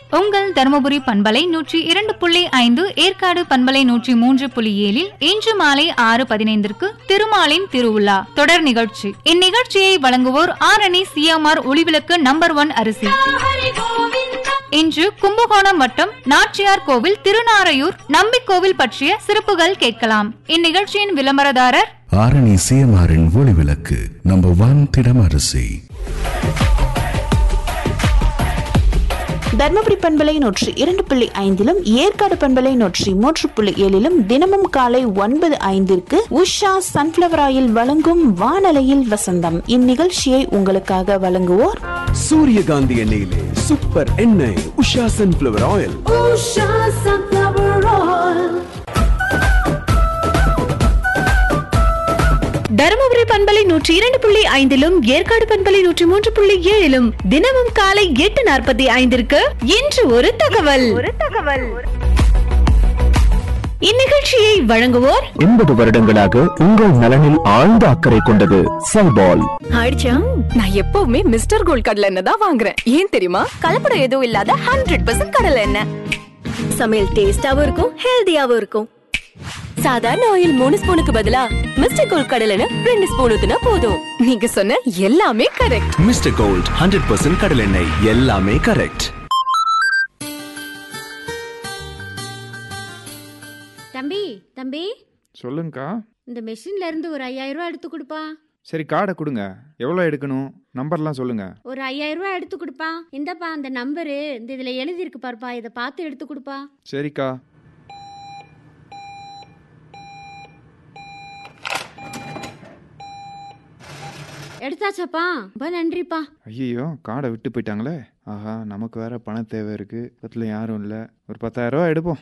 உங்கள் தருமபுரி பண்பலை நூற்றி இரண்டு புள்ளி ஐந்து ஏற்காடு பண்பலை நூற்றி மூன்று புள்ளி ஏழில் இன்று மாலை ஆறு பதினைந்திற்கு திருமாலின் திருவிழா தொடர் நிகழ்ச்சி இந்நிகழ்ச்சியை வழங்குவோர் Arani CMR Olivilakku number one அரிசி இன்று கும்பகோணம் வட்டம் நாச்சியார் கோவில் திருநாரையூர் நம்பிக்கோவில் பற்றிய சிறப்புகள் கேட்கலாம் இந்நிகழ்ச்சியின் விளம்பரதாரர் ஆரணி சிஎம்ஆரின் ஒளிவிளக்கு நம்பர் ஒன் திடம் அரிசி தர்மபுரி பண்பலை நூற்றி இரண்டு புள்ளி ஐந்திலும் ஏற்காடு பண்பலை நூற்றி மூன்று புள்ளி ஏழிலும் தினமும் காலை ஒன்பது ஐந்திற்கு உஷா சன்ஃபிளவர் ஆயில் வழங்கும் வானலையில் வசந்தம் இந்நிகழ்ச்சியை உங்களுக்காக வழங்குவோர் சூரியகாந்தி எண்ணெயிலே சூப்பர் எண்ணெய் உஷா சன்ஃபிளவர் ஆயில் தருமபுரி பண்பலை நூற்றி இரண்டு புள்ளி ஐந்திலும் ஏற்காடு பண்பலை நூற்றி மூன்று புள்ளி ஏழிலும் தினமும் காலை எட்டு நாற்பத்தி ஐந்திற்கு இன்று ஒரு தகவல் ஒரு தகவல் இந்நிகழ்ச்சியை வழங்குவோர் எண்பது வருடங்களாக உங்கள் நலனில் ஆழ்ந்த அக்கறை கொண்டது சைபால் ஆயிடுச்சா நான் எப்பவுமே மிஸ்டர் கோல்ட் கடலை எண்ணெய் தான் வாங்குறேன் ஏன் தெரியுமா கலப்படம் எதுவும் இல்லாத ஹண்ட்ரட் பர்சன்ட் கடலை எண்ணெய் சமையல் டேஸ்டாவும் இருக்கும் ஹெல்தியாவும் இருக்கும் சாதாரண ஆயில் மூணு ஸ்பூனுக்கு பதிலா மிஸ்டர் கோல்ட் கடலை எண்ணெய் ரெண்டு ஸ்பூன் ஊத்துனா போதும் நீங்க சொன்ன எல்லாமே correct mister Gold hundred percent கடலெண்ணெய் எல்லாமே கரெக்ட் தம்பி தம்பி சொல்லுங்கக்கா இந்த மெஷின்ல இருந்து ஒரு ஐயாயிரம் ரூபாய் எடுத்து கொடுப்பா சரி கார்டை கொடுங்க எவ்வளோ எடுக்கணும் நம்பர்லாம் சொல்லுங்க ஒரு ஐயாயிரம் ரூபாய் எடுத்து கொடுப்பா இந்தப்பா அந்த நம்பரு இந்த இதுல எழுதி இருக்கு பாருப்பா இதை பார்த்து எடுத்து கொடுப்பா சரிக்கா எடுத்தாச்சாப்பா ரொம்ப நன்றிப்பா ஐயோ கார்டை விட்டு போயிட்டாங்களே ஆஹா நமக்கு வேற பண தேவை இருக்கு பக்கத்தில் யாரும் இல்லை ஒரு பத்தாயிரம் ரூபா எடுப்போம்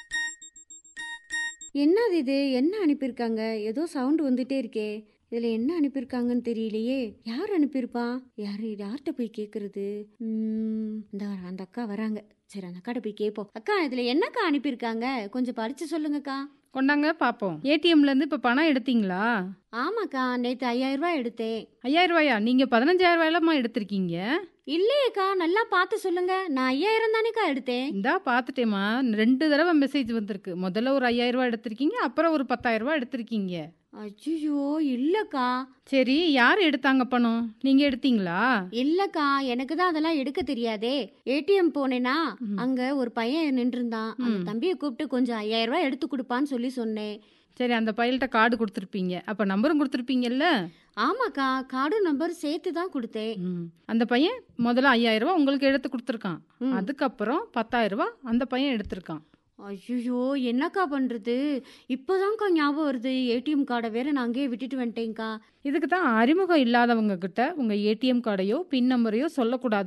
என்னது இது என்ன அனுப்பியிருக்காங்க ஏதோ சவுண்ட் வந்துட்டே இருக்கே இதுல என்ன அனுப்பியிருக்காங்கன்னு தெரியலையே யார் அனுப்பியிருப்பா யாரு யார்கிட்ட போய் கேக்குறது உம், இந்த வர அந்த அக்கா வராங்க சரி அந்த அக்காட்ட போய் கேட்போம் அக்கா இதுல என்னக்கா அனுப்பியிருக்காங்க கொஞ்சம் படிச்சு சொல்லுங்கக்கா கொண்டாங்க பாப்போம் ஏடிஎம்ல இருந்து இப்ப பணம் எடுத்தீங்களா ஆமாக்கா நேத்து ஐயாயிரம் ரூபாய் எடுத்தேன் ஐயாயிரம் ரூபாயா நீங்க பதினஞ்சாயிரம் ரூபாயிலமா எடுத்திருக்கீங்க இல்லையேக்கா நல்லா பார்த்து சொல்லுங்க நான் ஐயாயிரம் தானேக்கா எடுத்தேன் இந்தா பாத்துட்டேமா ரெண்டு தடவை மெசேஜ் வந்திருக்கு முதல்ல ஒரு ஐயாயிரம் ரூபாய் எடுத்திருக்கீங்க அப்புறம் ஒரு பத்தாயிரம் ரூபாய் எடுத்திருக்கீங்க ஐயோ இல்லக்கா சரி யார் எடுத்தாங்க பணம் நீங்க எடுத்தீங்களா இல்லக்கா எனக்கு தான் அதெல்லாம் எடுக்க தெரியாதே ஏடிஎம் போனேனா ம். அங்க ஒரு பையன் நின்றுருந்தான் அந்த ம். தம்பியை கூப்பிட்டு கொஞ்சம் ஐயாயிரம் ரூபாய் எடுத்து கொடுப்பான்னு சொல்லி சொன்னேன் சரி அந்த பையல்கிட்ட கார்டு கொடுத்துருப்பீங்க அப்ப நம்பரும் கொடுத்துருப்பீங்கல்ல ஆமாக்கா கார்டு நம்பர் சேர்த்து தான் கொடுத்தேன் ம். அந்த பையன் முதல்ல ஐயாயிரம் ரூபாய் உங்களுக்கு எடுத்து கொடுத்துருக்கான் ம். அதுக்கப்புறம் பத்தாயிரம் ரூபாய் அந்த பையன் எடுத்திருக்கான் ஐயோ என்னக்கா பண்றது இப்போதான்க்கா ஞாபகம் வருது ஏடிஎம் கார்டை வேற நான் அங்கேயே விட்டுட்டு வந்துட்டேன்க்கா இதுக்கு தான் அறிமுகம் இல்லாதவங்க கிட்ட உங்க ஏடிஎம் கார்டையோ பின் நம்பரையோ சொல்லக்கூடாது